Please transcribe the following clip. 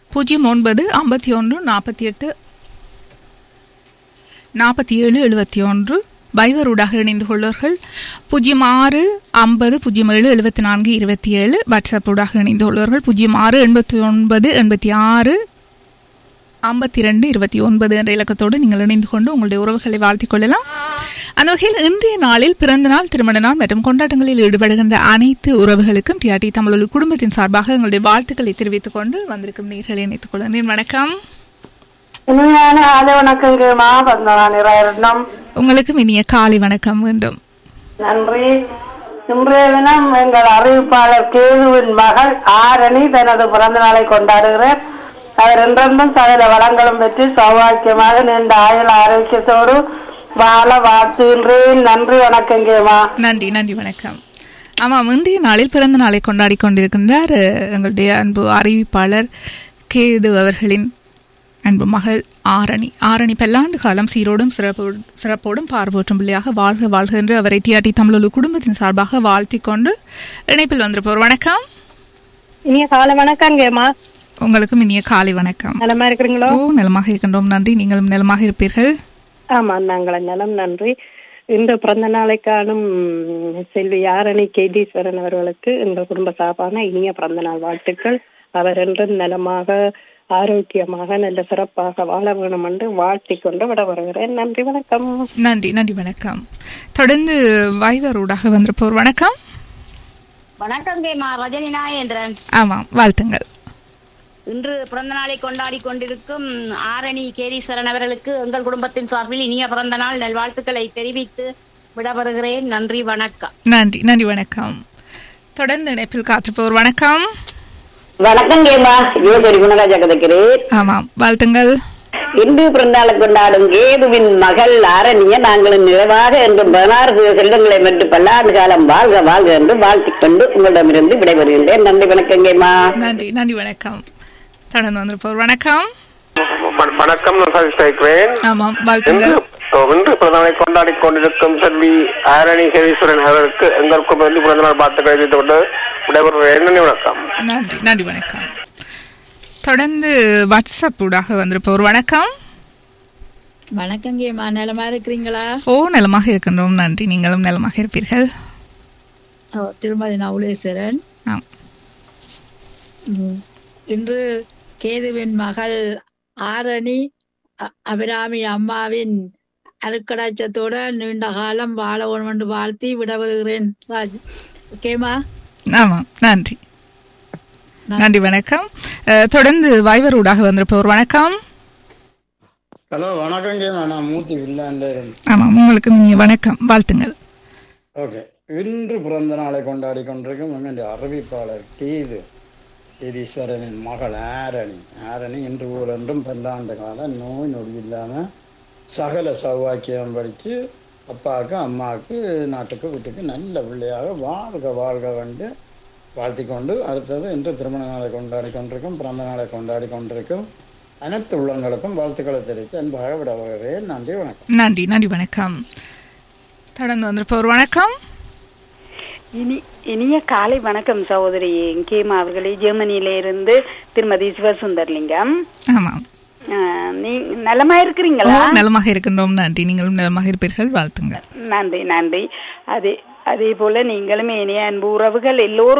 பூஜ்ஜியம் ஒன்பது ஐம்பத்தி ஒன்று நாற்பத்தி எட்டு நாற்பத்தி ஏழு எழுபத்தி ஒன்று பைவரூடாக இணைந்து கொள்வர்கள் பூஜ்ஜியம் ஆறு ஐம்பது பூஜ்ஜியம் ஏழு எழுபத்தி நான்கு இருபத்தி ஏழு வாட்ஸ்அப்பூடாக இணைந்து கொள்வர்கள் பூஜ்ஜியம் ஆறு எண்பத்தி ஒன்பது எண்பத்தி ஆறு ஐம்பத்தி ரெண்டு இருபத்தி ஒன்பது என்ற இலக்கத்தோடு நீங்கள் இணைந்து கொண்டு உங்களுடைய உறவுகளை வாழ்த்திக் கொள்ளலாம் அந்த வகையில் இன்றைய நாளில் பிறந்த நாள் திருமண நாள் மற்றும் கொண்டாட்டங்களில் ஈடுபடுகின்ற அனைத்து உறவுகளுக்கும் டிஆர்டி தமிழொலி குடும்பத்தின் சார்பாக எங்களுடைய வாழ்த்துக்களை தெரிவித்துக் கொண்டு வந்திருக்கும் நீர்களை இணைத்துக் கொள்கிறேன் வணக்கம் இனிமையான ஆலை வணக்கங்கம்மா பந்தனா நிராயிரம் உங்களுக்கும் இனிய காலை வணக்கம் வேண்டும் நன்றி இன்றைய தினம் எங்கள் அறிவிப்பாளர் கேதுவின் மகள் ஆரணி தனது பிறந்த நாளை கொண்டாடுகிறார் அவர் என்றென்றும் சகல வளங்களும் பெற்று சௌவாக்கியமாக நீண்ட ஆயுள் ஆரோக்கியத்தோடு வாழ வாழ்த்துகின்றேன் நன்றி வணக்கங்கம்மா நன்றி நன்றி வணக்கம் ஆமாம் இன்றைய நாளில் பிறந்த நாளை கொண்டாடி கொண்டிருக்கின்றார் அஹ், எங்களுடைய அன்பு அறிவிப்பாளர் கேது அவர்களின் அன்பு மகள் ஆரணி ஆரணி பல்லாண்டு காலம் சீரோடும் சிறப்போடும் சிறப்போடும் பார்வோற்றும் பிள்ளையாக வாழ்க வாழ்க என்று அவரை டிஆர்டி தமிழொலு குடும்பத்தின் சார்பாக வாழ்த்திக் கொண்டு இணைப்பில் வந்திருப்போர் வணக்கம் இனிய காலை வணக்கங்கம்மா உங்களுக்கும் இனிய காலை வணக்கம் நலமா இருக்கிறீங்களோ ஓ நலமாக இருக்கின்றோம் நன்றி நீங்களும் நலமாக இருப்பீர்கள் ஆமா நாங்கள் நலம் நன்றி இன்று பிறந்த நாளை காணும் செல்வி யாரணி கேதீஸ்வரன் அவர்களுக்கு எங்கள் குடும்ப சார்பான இனிய பிறந்த நாள் வாழ்த்துக்கள் அவர் என்றும் நலமாக ஆரோக்கியமாக நல்ல சிறப்பாக வாழ வேணும் என்று வாழ்த்திக் கொண்டு விட வருகிறேன் நன்றி வணக்கம் நன்றி நன்றி வணக்கம் தொடர்ந்து வைவரூடாக வந்திருப்போர் வணக்கம் வணக்கங்கேமா ரஜினி நாயேந்திரன் ஆமாம் வாழ்த்துங்கள் இன்று பிறந்த நாளை கொண்டாடி கொண்டிருக்கும் ஆரணி கேரீஸ்வரன் அவர்களுக்கு எங்கள் குடும்பத்தின் சார்பில் இனிய பிறந்த நாள் நல்வாழ்த்துக்களை தெரிவித்து விடவருகிறேன் நன்றி வணக்கம் நன்றி நன்றி வணக்கம் தொடர்ந்து இணைப்பில் காற்றுப்போர் வணக்கம் வணக்கங்கம்மா யோகரி குணராஜா கதைக்கிறேன் ஆமாம் வாழ்த்துங்கள் இந்து பிறந்தாளை கொண்டாடும் கேதுவின் மகள் ஆரணிய நாங்களும் நிறைவாக என்று பதினாறு செல்வங்களை வென்று பல்லாண்டு காலம் வாழ்க வாழ்க என்று வாழ்த்திக் கொண்டு உங்களிடமிருந்து விடைபெறுகின்றேன் நன்றி வணக்கங்கம்மா நன்றி நன்றி வணக்கம் தொடர்ந்து வந்திருப்போர் வணக்கம் வண- வணக்கம் நான் சதீஷ் பேசுகிறேன் ஆமாம் வாழ்த்துங்கள் இன்று இன்று பிறந்தநாளை கொண்டாடி கொண்டிருக்கும் செல்வி ஆரணி ஹரீஸ்வரன் அவர்களுக்கு எங்கள் குடும்பத்தில் பிறந்தநாள் பார்த்து கழித்துக் கொண்டு விடைபெறுகிறேன் நன்றி வணக்கம் நன்றி நன்றி வணக்கம் தொடர்ந்து வாட்ஸ்அப் ஊடாக வந்திருப்போர் வணக்கம் வணக்கங்கேம்மா நலமா இருக்கிறீங்களா ஓ நலமாக இருக்கின்றோம் நன்றி நீங்களும் நலமாக இருப்பீர்கள் ஓ, திருமதி நவுலேஸ்வரன் ஆம் ம். இன்று கேதுவின் மகள் ஆரணி அ- அபிராமி அம்மாவின் அருக்கடாச்சத்தோட நீண்ட காலம் வாழ வேணும் என்று வாழ்த்தி விடவருகிறேன் ராஜ் ஓகேமா ஆமாம் நன்றி நன்றி வணக்கம் அஹ், தொடர்ந்து வைவரூடாக வந்திருப்போர் வணக்கம் ஹலோ வணக்கங்க நான் மூர்த்தி வில்லாண்ட ஆமாம் உங்களுக்கும் இனிய வணக்கம் வாழ்த்துங்கள் ஓகே இன்று பிறந்த நாளை கொண்டாடி கொண்டிருக்கும் எங்களுடைய அறிவிப்பாளர் கீது ஈஸ்வரனின் மகள் ஆரணி ஆரணி இன்று ஊரென்றும் பல்லாண்டு காலம் நோய் நொடி இல்லாமல் சகல சௌவாக்கியம் படித்து அப்பாவுக்கு அம்மாவுக்கு நாட்டுக்கு வீட்டுக்கு நல்ல பிள்ளையாக வாழ்க வாழ்க வந்து வாழ்த்தி கொண்டு அடுத்தது இன்று திருமண நாளை கொண்டாடி கொண்டிருக்கும் பிறந்த நாளை கொண்டாடி கொண்டிருக்கும் அனைத்து உள்ளங்களுக்கும் வாழ்த்துக்களை தெரிவித்து அன்பாக விட வருகிறேன் நன்றி வணக்கம் நன்றி நன்றி வணக்கம் தொடர்ந்து வந்திருப்போர் வணக்கம் இனி இனிய காலை வணக்கம் சகோதரி கேமா அவர்களே ஜெர்மனியில இருந்து திருமதி சிவசுந்தர்லிங்கம் ஆமாம் அஹ், நீ நலமா ஓ இருக்கிறீங்களா நலமாக இருக்கின்றோம் நன்றி நீங்களும் நலமாக இருப்பீர்கள் வாழ்த்துங்கள் நன்றி நன்றி அதே அதே போல நீங்களும் இனிய அன்பு உறவுகள் எல்லோரும்